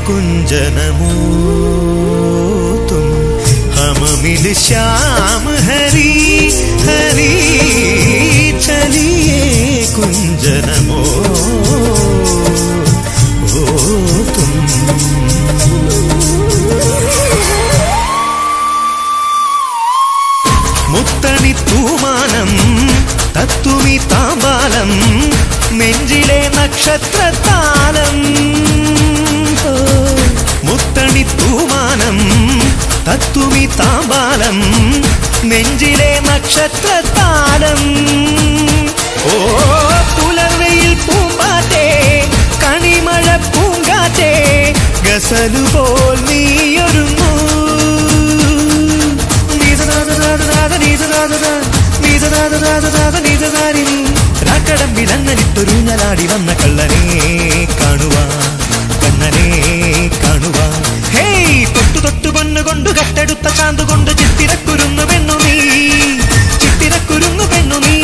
കുഞ്ചനമോ തും हम मिल श्याम हरी हरी चलिए कुंजनमो ओ तुम മുത്തണി തൂമാനം തത്തുമി താമ്പാലം നെഞ്ചിലെ നക്ഷത്രത്താലം ഓ, മുത്തണി തൂമാനം തത്തുമി താമ്പാലം നെഞ്ചിലെ നക്ഷത്രത്താലം ഓ പുലർവെയിൽ പൂമ്പാറ്റേ കണിമഴ പൂങ്കാറ്റേ ഗസലുപോൽ നീയൊരുങ്ങൂ രാക്കടമ്പിലങ്ങനിട്ടൊരുഞ്ഞലാടി വന്ന കള്ളനെ കാണുവാ കണ്ണനെ കാണുവാ ഹേയ് തൊട്ടു തൊട്ടു പൊന്നു കൊണ്ട് കട്ടെടുത്ത ചാന്ത് കൊണ്ട് ചിത്തിരക്കുരുന്നു പെണ്ണു നീ ചിത്തിരക്കുരുന്നു പെണ്ണു നീ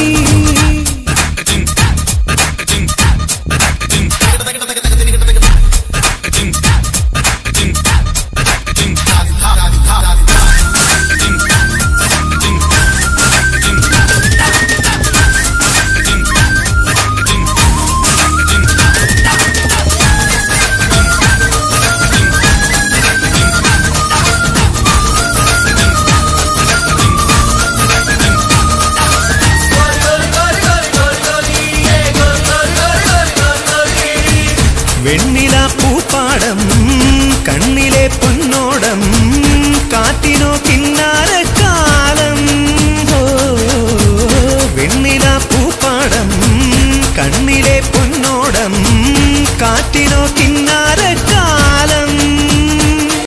വെണ്ണില പൂപ്പാടം കണ്ണിലെ പൊന്നോടം കാറ്റിനോ കിന്നാരക്കാലം ഓ, വെണ്ണില പൂപ്പാടം കണ്ണിലെ പൊന്നോടം കാറ്റിനോ കിന്നാര